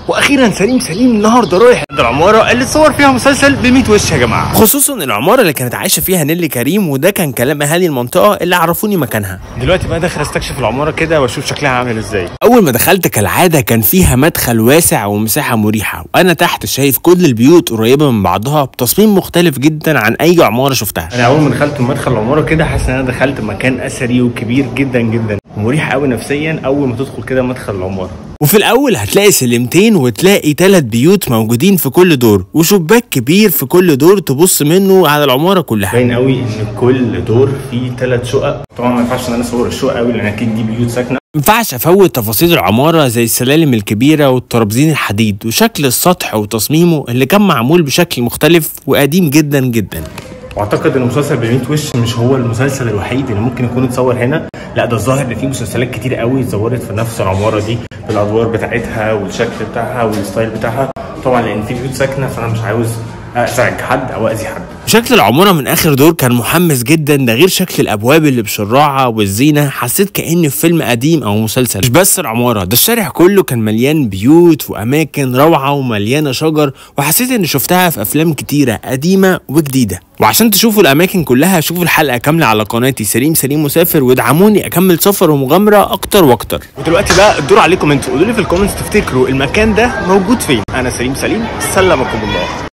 واخيرا سليم سليم النهارده رايح عند العماره اللي اتصور فيها مسلسل ب 100 وش يا جماعه خصوصا العماره اللي كانت عايشه فيها نيلي كريم وده كان كلام اهالي المنطقه اللي عرفوني مكانها دلوقتي بقى داخل استكشف العماره كده واشوف شكلها عامل ازاي اول ما دخلت كالعاده كان فيها مدخل واسع ومساحه مريحه وانا تحت شايف كل البيوت قريبه من بعضها بتصميم مختلف جدا عن اي عماره شفتها انا اول ما دخلت مدخل العماره كده حاسس ان انا دخلت مكان اثري وكبير جدا جدا ومريح قوي نفسيا اول ما تدخل كده مدخل العماره وفي الاول هتلاقي سلمتين وتلاقي ثلاث بيوت موجودين في كل دور وشباك كبير في كل دور تبص منه على العماره كلها باين قوي ان كل دور فيه ثلاث شقق طبعا ما ينفعش ان انا اصور الشقق قوي لان اكيد دي بيوت ساكنه مينفعش افوت تفاصيل العماره زي السلالم الكبيره والترابزين الحديد وشكل السطح وتصميمه اللي كان معمول بشكل مختلف وقديم جدا جدا واعتقد ان مسلسل ب 100 وش مش هو المسلسل الوحيد اللي ممكن يكون اتصور هنا لا ده الظاهر ان في مسلسلات كتير قوي اتصورت في نفس العماره دي بالادوار بتاعتها والشكل بتاعها والستايل بتاعها طبعا لان في بيوت ساكنه فانا مش عاوز ازعج حد او اذي حد شكل العمارة من آخر دور كان محمس جدا ده غير شكل الأبواب اللي بشراعة والزينة حسيت كأني في فيلم قديم أو مسلسل مش بس العمارة ده الشارع كله كان مليان بيوت وأماكن روعة ومليانة شجر وحسيت إني شفتها في أفلام كتيرة قديمة وجديدة وعشان تشوفوا الأماكن كلها شوفوا الحلقة كاملة على قناتي سليم سليم مسافر وادعموني أكمل سفر ومغامرة أكتر وأكتر ودلوقتي بقى الدور عليكم انتوا قولوا لي في الكومنتس تفتكروا المكان ده موجود فين انا سليم سليم سلمكم الله